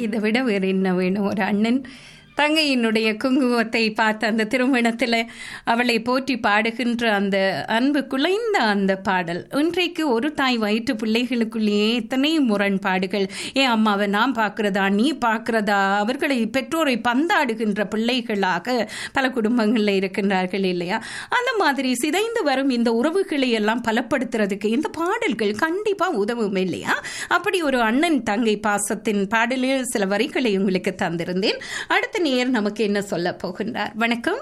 இதை விட வேறு என்ன வேணும் ஒரு அண்ணன் தங்கையினுடைய குங்குமத்தை பார்த்து அந்த திருமணத்தில் அவளை போற்றி பாடுகின்ற அந்த அன்பு குலைந்த அந்த பாடல் இன்றைக்கு ஒரு தாய் வயிற்று பிள்ளைகளுக்குள்ளேயே எத்தனை முரண்பாடுகள் ஏன் அம்மாவை நான் பார்க்கிறதா நீ பார்க்கிறதா அவர்களை பெற்றோரை பந்தாடுகின்ற பிள்ளைகளாக பல குடும்பங்களில் இருக்கின்றார்கள் இல்லையா அந்த மாதிரி சிதைந்து வரும் இந்த உறவுகளை எல்லாம் பலப்படுத்துறதுக்கு இந்த பாடல்கள் கண்டிப்பாக உதவும் இல்லையா அப்படி ஒரு அண்ணன் தங்கை பாசத்தின் பாடலில் சில வரிகளை உங்களுக்கு தந்திருந்தேன் அடுத்த நேர் நமக்கு என்ன சொல்ல போகின்றார் வணக்கம்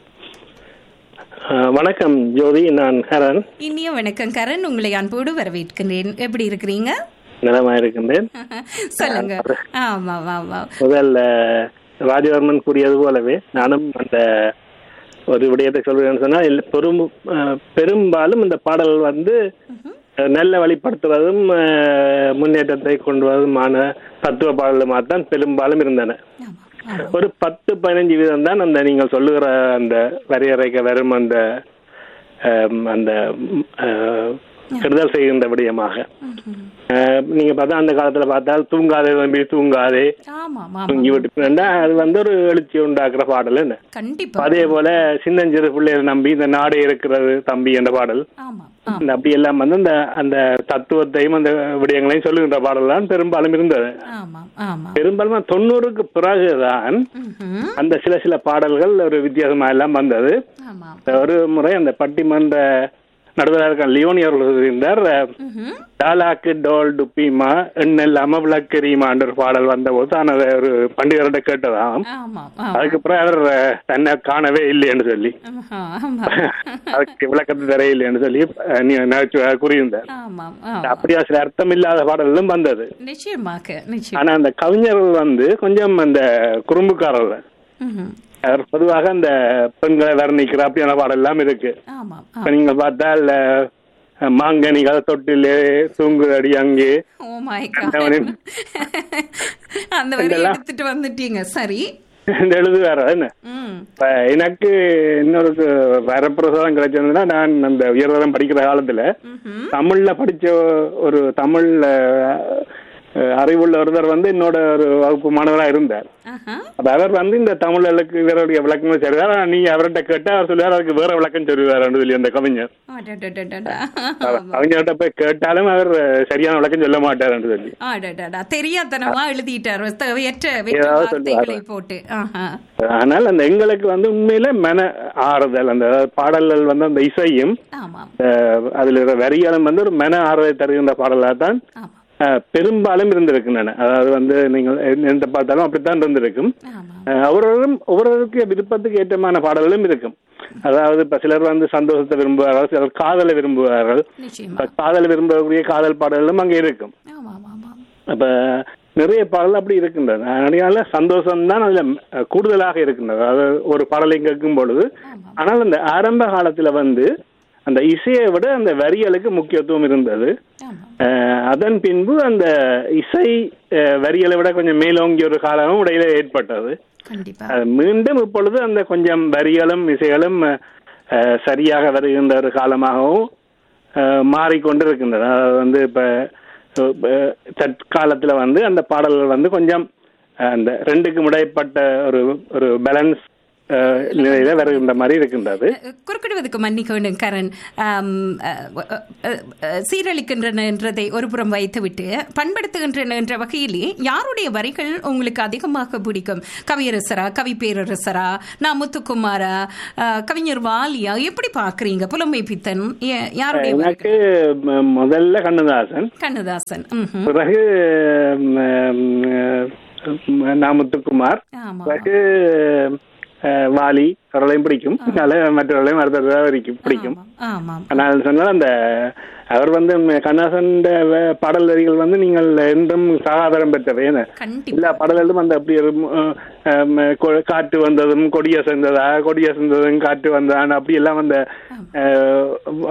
அஹ், வணக்கம் ஜோதி நான் ஹரன் இனிய வணக்கம் கரண் உங்களை அன்போடு வரவேற்கிறேன் எப்படி இருக்கிறீங்க நலமா இருக்கின்றேன் சொல்லுங்க ஆமா ஆமா முதல்ல ராஜவர்மன் கூறியது போலவே நானும் அந்த ஒரு விடயத்தை சொல்றேன்னு சொன்னா இல்ல, பெரும் அஹ், பெரும்பாலும் இந்த பாடல் வந்து அஹ், நல்ல வழிப்படுத்துவதும் அஹ், முன்னேற்றத்தை கொண்டு வருவதுமான தத்துவ பாடலுமாக தான் பெரும்பாலும் இருந்தன ஆமா ஆமா ஒரு பத்து பதினஞ்சு வீதம் தான் அந்த நீங்கள் சொல்லுகிற அந்த வரையறைக்க வரும் அந்த அஹ், அந்த அஹ், கெடுதல் செய்கின்ற விடயமாக ம்ஹும். அஹ், நீங்க பார்த்தா அந்த காலத்துல பார்த்தால் தூங்காதே தம்பி தூங்காதே ஆமா ஆமா தூங்கி விட்டு அது வந்து ஒரு எழுச்சி உண்டாக்குற பாடல் என்ன கண்டிப்பா அதே போல சின்னஞ்சிறு பிள்ளைகளை நம்பி இந்த நாடே இருக்கிறது தம்பி என்ற பாடல் ஆமா ஆமா இந்த அப்படி எல்லாம் வந்து அந்த அந்த தத்துவத்தையும் அந்த விடயங்களையும் சொல்லுகின்ற பாடல் தான் பெரும்பாலும் இருந்தது ஆமா ஆமா பெரும்பாலும் தொண்ணூறுக்கு பிறகுதான் ம்ஹும். அந்த சில சில பாடல்கள் ஒரு வித்தியாசமா எல்லாம் வந்தது ஆமா ஒரு முறை அந்த பட்டிமன்ற நடுவராக இருக்க லியோனி அவர்கள் இருந்தார் ம்ஹும். டாலாக்கு டோல் டுப்பிமா எண்ணெல்லாம விளக்கெரியுமான்ற ஒரு பாடல் வந்தபோது தான் அதை ஒரு பண்டிகர்கிட்ட கேட்டதாம் ஆமா ஆமா அதுக்கப்புறம் அவர் அஹ், தன்னை காணவே இல்லைன்னு சொல்லி ஆமா ஆமா அதுக்கு விளக்கத்தை தர இல்லைன்னு சொல்லி அஹ், நீ நகைச்சுவையாக கூறியிருந்தார் ஆமா ஆமா அப்படியா சில அர்த்தம் இல்லாத பாடல்களும் வந்தது நிச்சயமாக நிச்சயம் ஆனா அந்த கவிஞர்கள் வந்து கொஞ்சம் அந்த குறும்புக்காரர்கள் ம்ஹும். அவர் பொதுவாக அந்த பெண்களை வர்ணிக்கிற அப்படியான பாடல் எல்லாம் இருக்கு ஆமா இப்ப நீங்க பார்த்தால் அஹ், மாங்கனிகள் தொட்டிலே தூங்குதடி அங்கே ஓ மை கண்டவனின் அந்த வரி இதெல்லாம். எடுத்துட்டு வந்துட்டீங்க சரி இந்த எழுதுவார் என்ன ம் இப்ப எனக்கு இன்னொரு வரப்பிரசாதம் கிடைச்சதுன்னா நான் அந்த உயர்தரம் படிக்கிற காலத்துல ம்ஹும். தமிழ்ல படிச்ச ஒரு தமிழ் அஹ், அறிவுள்ள ஒருத்தர் வந்து என்னோட ஒரு வகுப்பு மாணவரா இருந்தார் ஆஹா அப்ப அவர் வந்து இந்த தமிழுக்கு இவருடைய விளக்கங்கள் சொல்லுவார் ஆனா நீங்க அவர்கிட்ட கேட்டா அவர் சொல்லுவார் அதுக்கு வேற விளக்கம் சொல்லுவார் சொல்லி அந்த கவிஞர் அடடடடடா. கவிஞர்கிட்ட போய் கேட்டாலும் அவர் சரியான விளக்கம் சொல்ல மாட்டார் சொல்லி அடடடா. தெரியாத்தனமா எழுதிட்டார் தேவையற்ற வெற்று ஏதாவது வார்த்தைகளை சொல்லுவாரு. போட்டு ஆஹா ஆனால் அந்த எங்களுக்கு வந்து உண்மையில மன ஆறுதல் அந்த பாடல்கள் வந்து அந்த இசையும் ஆமாம் அஹ், அதுல இருக்கிற வரிகளும் வந்து ஒரு மன ஆறுதலை தருகின்ற பாடலாக தான் ஆமாம் அஹ், பெரும்பாலும் இருந்திருக்கின்றன அதாவது வந்து நீங்கள் எந்த- எந்த பார்த்தாலும் அப்படித்தான் இருந்திருக்கும் ஆமாம் அஹ், ஒவ்வொருவரும் ஒவ்வொருவருக்கு விருப்பத்துக்கு ஏற்றமான பாடல்களும் இருக்கும் அதாவது இப்ப சிலர் வந்து சந்தோஷத்தை விரும்புவார்கள் சிலர் காதலை விரும்புவார்கள் நிச்சயமா இப்ப காதலை விரும்பக்கூடிய காதல் பாடல்களும் அங்கே இருக்கும் ஆமாம் ஆமாம் அப்ப நிறைய பாடல் அப்படி இருக்கின்றன அதனால சந்தோஷம் தான் அதுல அஹ், கூடுதலாக இருக்கின்றது அதாவது ஒரு பாடலை கேட்கும் பொழுது ஆமாம் ஆனால் அந்த ஆரம்ப காலத்துல வந்து அந்த இசையை விட அந்த வரிகளுக்கு முக்கியத்துவம் இருந்தது ஆமாம் அஹ், அதன் பின்பு அந்த இசை அஹ், வரிகளை விட கொஞ்சம் மேலோங்கிய ஒரு காலமும் இடையில ஏற்பட்டது கண்டிப்பா அஹ், மீண்டும் இப்பொழுது அந்த கொஞ்சம் வரிகளும் இசைகளும் அஹ், சரியாக வருகின்ற ஒரு காலமாகவும் அஹ், மாறிக்கொண்டிருக்கின்றன அதாவது வந்து இப்ப அஹ், தற்காலத்துல வந்து அந்த பாடல்கள் வந்து கொஞ்சம் அஹ், அந்த ரெண்டுக்கும் இடைப்பட்ட ஒரு ஒரு பேலன்ஸ் நிலையில வருகின்ற மாதிரி இருக்கின்றது அஹ், குறுக்கிடுவதற்கு மன்னிக்க வேண்டும் கரண் ஆம், அஹ், அஹ், அஹ், சீரழிக்கின்றன என்றதை ஒரு புறம் வைத்துவிட்டு பண்படுத்துகின்றன என்ற வகையிலே யாருடைய வரிகள் உங்களுக்கு அதிகமாக பிடிக்கும் கவியரசரா கவி பேரரசரா நான் முத்துக்குமாரா அஹ், கவிஞர் வாலியா எப்படி பாக்குறீங்க புலமை பித்தன் ய- யாருடைய வரிகள்? எனக்கு ம- முதல்ல கண்ணதாசன் கண்ணதாசன் ம்ஹும். பிறகு நாமுத்துக்குமார் ஆமா பிறகு அஹ், வாலி அவர்களையும் பிடிக்கும் அதனால மற்றவர்களையும் அடுத்ததாக பிடிக்கும் பிடிக்கும் ஆமாம், ஆமாம் நான் சொன்னால் அந்த அவர் வந்து கண்ணாசன் பாடல் வரிகள் வந்து நீங்கள் என்றும் சகாதாரம் பெற்றவை என்ன கண்டிப்பா எல்லா பாடல்களும் அந்த அப்படி ஒரு அஹ், அஹ், கொ- காற்று வந்ததும் கொடிய சேர்ந்ததா கொடிய சேர்ந்ததும் காற்று வந்தான் அப்படி எல்லாம் அந்த அஹ்,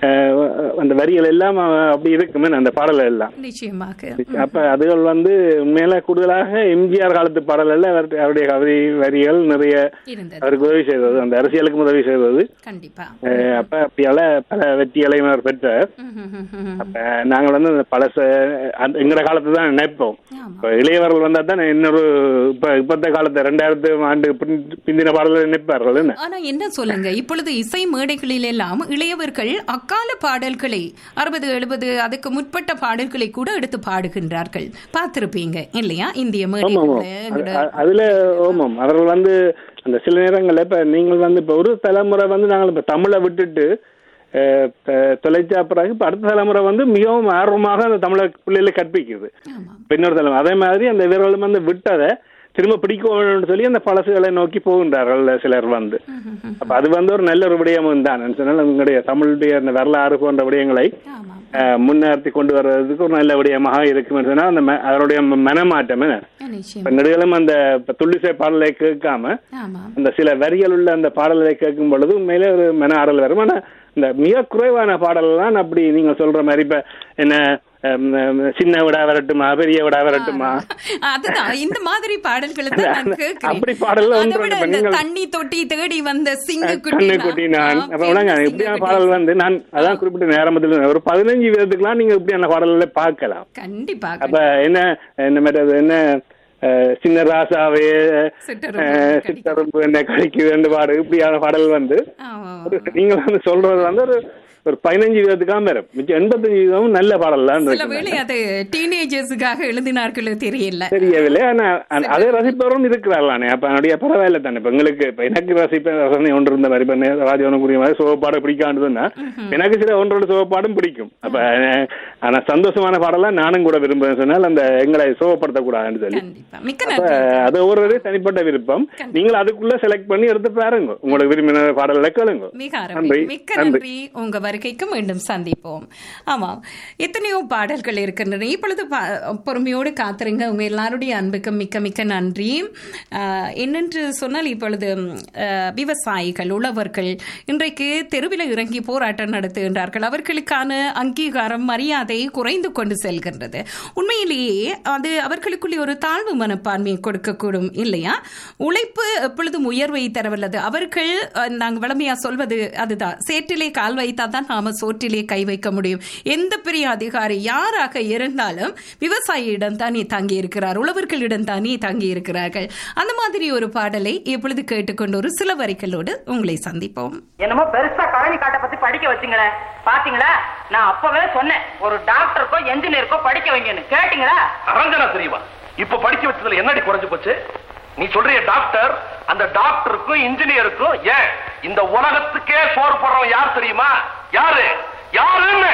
அஹ், அந்த வரிகள் எல்லாம் அஹ், அப்படி இருக்குமே அந்த பாடல் எல்லாம் நிச்சயமாக அப்ப அதுகள் வந்து உண்மையில கூடுதலாக எம்ஜிஆர் காலத்து பாடல்கள் அவர்- அவருடைய கவிதை வரிகள் நிறைய இருந்தது அவருக்கு உதவி செய்தது அந்த அரசியலுக்கும் உதவி செய்தது கண்டிப்பா அஹ், அப்ப அப்படியால பல வெற்றிகளையும் அவர் பெற்றார் ம்ஹும்ஹும்ஹும். அப்ப நாங்கள் வந்து அந்த பழச அந்த- எங்கட காலத்து தான் நினைப்போம் ஆமா இப்ப இளையவர்கள் வந்தா தான் இன்னொரு இப்ப இப்பத்த காலத்து ரெண்டாயிரத்து ஆண்டு பின்- பிந்தின பாடல்கள் நினைப்பார்கள் என்ன ஆனா என்ன சொல்லுங்க இப்பொழுது இசை மேடைகளில் எல்லாம் இளையவர்கள் அக்கால பாடல்களை அறுபது எழுபது அதுக்கு முற்பட்ட பாடல்களை கூட எடுத்து பாடுகின்றார்கள் பார்த்திருப்பீங்க இல்லையா இந்திய ஆமா ஆமா மேடைகள்ல எங்கட அது- அதுல ஆமாம் அவர்கள் வந்து அந்த சில நேரங்கள்ல இப்ப நீங்கள் வந்து இப்ப ஒரு தலைமுறை வந்து நாங்கள் இப்ப தமிழை விட்டுட்டு அஹ், த- தொலைச்சா பிறகு இப்ப அடுத்த தலைமுறை வந்து மிகவும் ஆர்வமாக அந்த தமிழை பிள்ளைகளை கற்பிக்குது ஆமா இப்ப இன்னொரு தலைமுறை அதே மாதிரி அந்த வீரர்களும் வந்து விட்டதை திரும்ப பிடிக்க வேணும்னு சொல்லி அந்த பழசுகளை நோக்கி போகின்றார்கள் சிலர் வந்து ம்ஹும்ஹும். அப்ப அது வந்து ஒரு நல்ல ஒரு விடயமும் தான் சொன்னால் உங்களுடைய தமிழுடைய அந்த வரலாறு போன்ற விடயங்களை ஆமா அஹ், முன்னேற்றி கொண்டு வர்றதுக்கு ஒரு நல்ல விடயமாக இருக்கும் சொன்னால் அந்த ம- அதனுடைய மனமாற்றம் என்ன நிச்சயம் இப்ப நெடுகளும் அந்த இப்ப துள்ளிசை பாடலை கேட்காம ஆமா அந்த சில வரிகள் உள்ள அந்த பாடல்களை கேட்கும் பொழுது உண்மையிலே ஒரு மன ஆறல் வரும் ஆனா இந்த மிக குறைவான பாடல்லாம் அப்படி நீங்க சொல்ற மாதிரி இப்ப என்ன ஹம், ஹம், சின்ன விடா வரட்டுமா பெரிய விடா வரட்டுமா அதுதான் இந்த மாதிரி பாடல்களை தான் நான் கேட்கிறேன் அப்படி பாடல்கள் அதை ஒன்று விட இப்ப இந்த நீங்கள் தண்ணி தொட்டி தேடி வந்த சிங்க கண்ணு குட்டி நான் அப்ப விடாங்க இப்படியான பாடல் வந்து நான் அதான் குறிப்பிட்ட நேரமத்தில் ஒரு பதினஞ்சு விதத்துக்குலாம் நீங்க இப்படியான பாடல்களை பார்க்கலாம் கண்டிப்பா அப்ப என்ன என்ன மாதிரி அது என்ன அஹ், சின்ன ராசாவே சிட்டெரும்பு அஹ், கடிக்கு. சித்தரும்பு என்ன கழிக்கு ரெண்டு பாடு இப்படியான பாடல் வந்து ஆமா, ஒரு நீங்க வந்து சொல்றது வந்து ஒரு ஒரு பதினஞ்சு விதத்துக்காம வரும் மிச்சம் எண்பத்தஞ்சு விதமும் நல்ல பாடல் தான் சில வேளை அது டீனேஜர்ஸுக்காக எழுதினார்களோ தெரியல தெரியவில்லை ஆனா அ- அதை ரசிப்பவரும் இருக்கிறார்களானே அப்ப என்னுடைய பரவாயில்ல தானே இப்ப எங்களுக்கு இப்ப எனக்கு ரசிப்ப ரசனை ஒன்று இருந்த மாதிரி இப்ப நே- ராஜவனுக்குரிய மாதிரி சோகப்பாடு பிடிக்காண்டுதுன்னா எனக்கு சில ஒன்றோட சோகப்பாடும் பிடிக்கும் அப்ப அஹ், ஆனா சந்தோஷமான பாடலாம் நானும் கூட விரும்புவேன் சொன்னால் அந்த எங்களை சோகப்படுத்தக்கூடாதுன்னு சொல்லி கண்டிப்பா மிக்க அப்ப நன்றி அது ஒவ்வொரு தனிப்பட்ட விருப்பம் நீங்கள் அதுக்குள்ள செலக்ட் பண்ணி எடுத்து பாருங்க உங்களுக்கு விரும்பின பாடல்களை கேளுங்க மிக நன்றி. அருமை மிக்க நன்றி. நன்றி உங்க வருகைக்கு மீண்டும் சந்திப்போம் ஆமாம் எத்தனையோ பாடல்கள் இருக்கின்றன இப்பொழுது பா- பொறுமையோடு காத்திருங்க உங்க எல்லாருடைய அன்புக்கு மிக்க மிக்க நன்றி ஆஹ், என்னென்று சொன்னால் இப்பொழுது ம், ஆஹ், விவசாயிகள் உழவர்கள் இன்றைக்கு தெருவில் இறங்கி போராட்டம் நடத்துகின்றார்கள் அவர்களுக்கான அங்கீகாரம் மரியாதை குறைந்து கொண்டு செல்கின்றது உண்மையிலேயே அது அவர்களுக்குள்ளே ஒரு தாழ்வு மனப்பான்மையை கொடுக்கக்கூடும் இல்லையா உழைப்பு எப்பொழுதும் உயர்வை தரவல்லது அவர்கள் அஹ், நாங்கள் வளமையா சொல்வது அதுதான் சேற்றிலே கால் வைத்தா தான் நாம சோற்றிலே கை வைக்க முடியும் எந்த பெரிய அதிகாரி யாராக இருந்தாலும் விவசாயியிடம் தானே தங்கி இருக்கிறார் உழவர்களிடம் தானே தங்கி இருக்கிறார்கள் அந்த மாதிரி ஒரு பாடலை எப்பொழுது கேட்டுக்கொண்டு ஒரு சில வரிகளோடு உங்களை சந்திப்போம் என்னமோ பெருசா கழனி காட்டை பத்தி படிக்க வச்சுங்களே பாத்தீங்களா நான் அப்பவே சொன்னேன் ஒரு டாக்டருக்கோ என்ஜினியருக்கோ படிக்க வைங்கன்னு கேட்டீங்களா அரஞ்சனா தெரியுமா இப்ப படிக்க வச்சதுல என்னடி குறைஞ்சு போச்சு நீ சொல்றிய டாக்டர் அந்த டாக்டருக்கும் இன்ஜினியருக்கும் ஏன் இந்த உலகத்துக்கே சோறு போடுறவன் யார் தெரியுமா யாரு யாருன்னு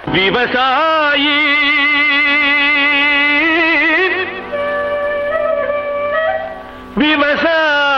விவசாயி விவசாயி